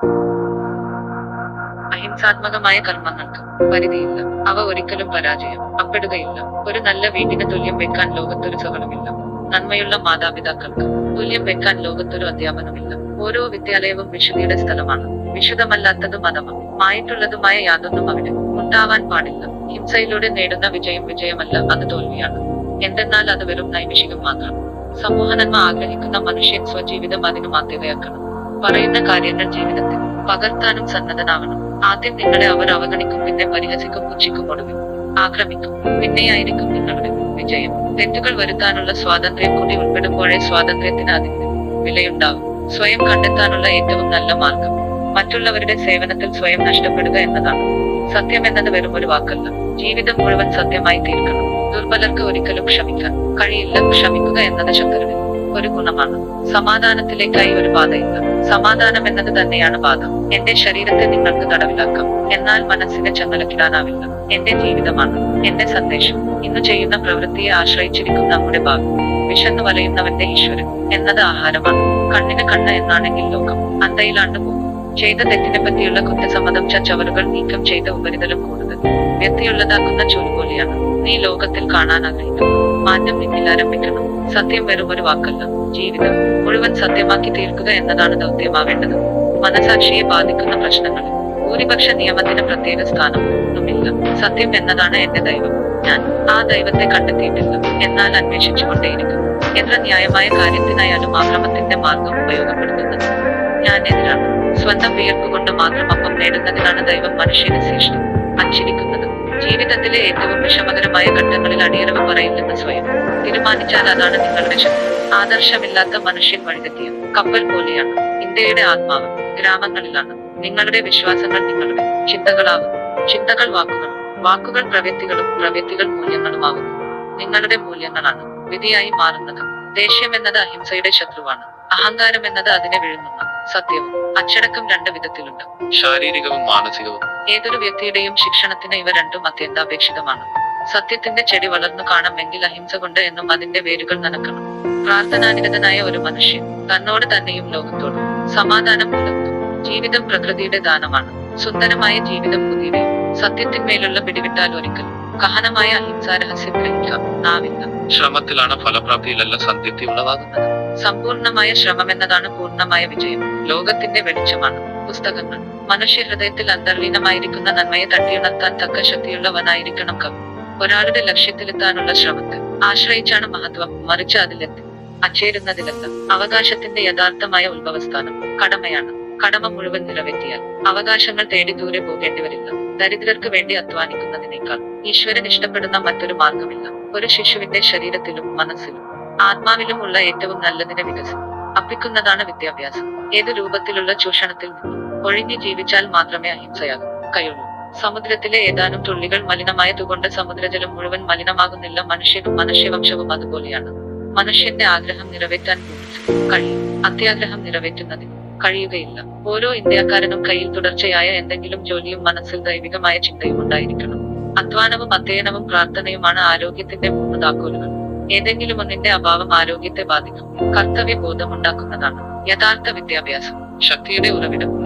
അഹിംസാത്മകമായ കർമ്മങ്ങൾക്ക് പരിധിയില്ല അവ ഒരിക്കലും പരാജയം അപ്പെടുകയില്ല ഒരു നല്ല വീടിന് തുല്യം വെക്കാൻ ലോകത്തൊരു സകലമില്ല നന്മയുള്ള മാതാപിതാക്കൾക്ക് തുല്യം വെക്കാൻ ലോകത്തൊരു അധ്യാപനമില്ല ഓരോ വിദ്യാലയവും വിശുദ്ധിയുടെ സ്ഥലമാണ് വിശുദ്ധമല്ലാത്തത് മതമാണ് മായിട്ടുള്ളതുമായ യാതൊന്നും അവിടെ ഉണ്ടാവാൻ പാടില്ല ഹിംസയിലൂടെ നേടുന്ന വിജയം വിജയമല്ല അത് തോൽവിയാണ് എന്തെന്നാൽ അത് വെറും നൈമിഷികം മാത്രം സമൂഹനന്മ ആഗ്രഹിക്കുന്ന മനുഷ്യൻ സ്വജീവിതം അതിനു മാതൃകയാക്കണം പറയുന്ന കാര്യങ്ങൾ ജീവിതത്തിൽ പകർത്താനും സന്നദ്ധനാവണം ആദ്യം നിങ്ങളെ അവർ അവഗണിക്കും പിന്നെ പരിഹസിക്കും പുച്ഛിക്കും ഒടുവിൽ ആക്രമിക്കും പിന്നെയായിരിക്കും നിങ്ങളുടെ വിജയം തെറ്റുകൾ വരുത്താനുള്ള സ്വാതന്ത്ര്യം കൂടി ഉൾപ്പെടുമ്പോഴേ സ്വാതന്ത്ര്യത്തിന് അതിന്റെ വിലയുണ്ടാവും സ്വയം കണ്ടെത്താനുള്ള ഏറ്റവും നല്ല മാർഗം മറ്റുള്ളവരുടെ സേവനത്തിൽ സ്വയം നഷ്ടപ്പെടുക എന്നതാണ് സത്യം എന്നത് വെറും ഒരു വാക്കല്ല ജീവിതം മുഴുവൻ സത്യമായി തീർക്കണം ദുർബലർക്ക് ഒരിക്കലും ക്ഷമിക്കാൻ കഴിയില്ല ക്ഷമിക്കുക എന്നത് ശത്രുവിന് ഒരു ഗുണമാണ് സമാധാനത്തിലേക്കായി ഒരു പാതയില്ല സമാധാനം എന്നത് തന്നെയാണ് പാത എന്റെ ശരീരത്തെ നിങ്ങൾക്ക് തടവിലാക്കാം എന്നാൽ മനസ്സിനെ ചങ്ങലക്കിടാനാവില്ല എന്റെ ജീവിതമാണ് എന്റെ സന്ദേശം ഇന്ന് ചെയ്യുന്ന പ്രവൃത്തിയെ ആശ്രയിച്ചിരിക്കും നമ്മുടെ ഭാവി വിശന്നു വലയുന്നവന്റെ ഈശ്വരൻ എന്നത് ആഹാരമാണ് കണ്ണിന് കണ്ണ് എന്നാണെങ്കിൽ ലോകം അന്തയിലാണ്ട് പോകും ചെയ്ത തെറ്റിനെ പറ്റിയുള്ള കുറ്റസമ്മതം ചവറുകൾ നീക്കം ചെയ്ത ഉപരിതലം കൂടുതൽ വ്യക്തിയുള്ളതാക്കുന്ന ചൂലുപോലെയാണ് നീ ലോകത്തിൽ കാണാൻ ആഗ്രഹിക്കുന്നു മാറ്റം നിന്നിൽ ആരംഭിക്കണം സത്യം വെറും ഒരു വാക്കല്ല ജീവിതം മുഴുവൻ സത്യമാക്കി തീർക്കുക എന്നതാണ് ദൗത്യമാവേണ്ടത് മനസാക്ഷിയെ ബാധിക്കുന്ന പ്രശ്നങ്ങളിൽ ഭൂരിപക്ഷ നിയമത്തിന് പ്രത്യേക സ്ഥാനം ഒന്നുമില്ല സത്യം എന്നതാണ് എന്റെ ദൈവം ഞാൻ ആ ദൈവത്തെ കണ്ടെത്തിയിട്ടില്ല എന്നാൽ അന്വേഷിച്ചുകൊണ്ടേയിരിക്കുന്നു എത്ര ന്യായമായ കാര്യത്തിനായാലും ആക്രമത്തിന്റെ മാർഗം ഉപയോഗപ്പെടുത്തുന്നത് ഞാൻ എതിരാണ് സ്വന്തം വിയർപ്പ് കൊണ്ട് മാത്രം അപ്പം നേടുന്നതിനാണ് ദൈവം മനുഷ്യനെ സൃഷ്ടി അച്ചിരിക്കുന്നത് ജീവിതത്തിലെ ഏറ്റവും വിഷമകരമായ ഘട്ടങ്ങളിൽ അടിയറവ് പറയില്ലെന്ന് സ്വയം തീരുമാനിച്ചാൽ അതാണ് നിങ്ങളുടെ ശക്തി ആദർശമില്ലാത്ത മനുഷ്യൻ വഴിതെറ്റിയ കപ്പൽ പോലെയാണ് ഇന്ത്യയുടെ ആത്മാവ് ഗ്രാമങ്ങളിലാണ് നിങ്ങളുടെ വിശ്വാസങ്ങൾ നിങ്ങളുടെ ചിന്തകളാകുന്നു ചിന്തകൾ വാക്കുകൾ വാക്കുകൾ പ്രവൃത്തികളും പ്രവൃത്തികൾ മൂല്യങ്ങളുമാകുന്നു നിങ്ങളുടെ മൂല്യങ്ങളാണ് വിധിയായി മാറുന്നത് ദേഷ്യം എന്നത് അഹിംസയുടെ ശത്രുവാണ് അഹങ്കാരം എന്നത് അതിനെ വിഴുങ്ങുന്ന സത്യവും അച്ചടക്കം രണ്ട് വിധത്തിലുണ്ട് ശാരീരികവും മാനസികവും ഏതൊരു വ്യക്തിയുടെയും ശിക്ഷണത്തിന് ഇവ രണ്ടും അത്യന്താപേക്ഷിതമാണ് സത്യത്തിന്റെ ചെടി വളർന്നു കാണാമെങ്കിൽ അഹിംസ കൊണ്ട് എന്നും അതിന്റെ വേരുകൾ നനക്കണം പ്രാർത്ഥനാനിരതനായ ഒരു മനുഷ്യൻ തന്നോട് തന്നെയും ലോകത്തോടും സമാധാനം പുലർത്തും ജീവിതം പ്രകൃതിയുടെ ദാനമാണ് സുന്ദരമായ ജീവിതം പുതിയവയും സത്യത്തിന്മേലുള്ള പിടിവിട്ടാൽ ഒരിക്കലും കഹനമായ അഹിംസാരഹസ്യം ഗ്രഹിക്കാം ആവില്ല ശ്രമത്തിലാണ് ഫലപ്രാപ്തിയിലല്ല സംതൃപ്തി ഉളവാകുന്നത് സമ്പൂർണമായ ശ്രമമെന്നതാണ് പൂർണ്ണമായ വിജയം ലോകത്തിന്റെ വെളിച്ചമാണ് പുസ്തകങ്ങൾ മനുഷ്യ ഹൃദയത്തിൽ അന്തർലീനമായിരിക്കുന്ന നന്മയെ തട്ടിയുണർത്താൻ തക്ക ശക്തിയുള്ളവനായിരിക്കണം കവി ഒരാളുടെ ലക്ഷ്യത്തിലെത്താനുള്ള ശ്രമത്തെ ആശ്രയിച്ചാണ് മഹത്വം മറിച്ച് അതിലെത്തി അച്ചേരുന്നതിലല്ല അവകാശത്തിന്റെ യഥാർത്ഥമായ ഉത്ഭവസ്ഥാനം കടമയാണ് കടമ മുഴുവൻ നിറവേറ്റിയാൽ അവകാശങ്ങൾ തേടി ദൂരെ പോകേണ്ടി വരില്ല ദരിദ്രർക്ക് വേണ്ടി അധ്വാനിക്കുന്നതിനേക്കാൾ ഈശ്വരൻ ഇഷ്ടപ്പെടുന്ന മറ്റൊരു മാർഗമില്ല ഒരു ശിശുവിന്റെ ശരീരത്തിലും മനസ്സിലും ആത്മാവിലും ഉള്ള ഏറ്റവും നല്ലതിനെ വികസനം അപ്പിക്കുന്നതാണ് വിദ്യാഭ്യാസം ഏത് രൂപത്തിലുള്ള ചൂഷണത്തിൽ നിന്നും ഒഴിഞ്ഞു ജീവിച്ചാൽ മാത്രമേ അഹിംസയാകൂ കഴിയുള്ളൂ സമുദ്രത്തിലെ ഏതാനും തുള്ളികൾ മലിനമായതുകൊണ്ട് സമുദ്രജലം മുഴുവൻ മലിനമാകുന്നില്ല മനുഷ്യനും മനുഷ്യവംശവും അതുപോലെയാണ് മനുഷ്യന്റെ ആഗ്രഹം നിറവേറ്റാൻ ഭൂമിക്ക് കഴിയും അത്യാഗ്രഹം നിറവേറ്റുന്നതിന് കഴിയുകയില്ല ഓരോ ഇന്ത്യക്കാരനും കയ്യിൽ തുടർച്ചയായ എന്തെങ്കിലും ജോലിയും മനസ്സിൽ ദൈവികമായ ചിന്തയും ഉണ്ടായിരിക്കണം അധ്വാനവും അധ്യയനവും പ്രാർത്ഥനയുമാണ് ആരോഗ്യത്തിന്റെ മൂന്ന് താക്കോലുകൾ ഏതെങ്കിലും ഒന്നിന്റെ അഭാവം ആരോഗ്യത്തെ ബാധിക്കും കർത്തവ്യ ബോധമുണ്ടാക്കുന്നതാണ് യഥാർത്ഥ വിദ്യാഭ്യാസം ശക്തിയുടെ ഉറവിടം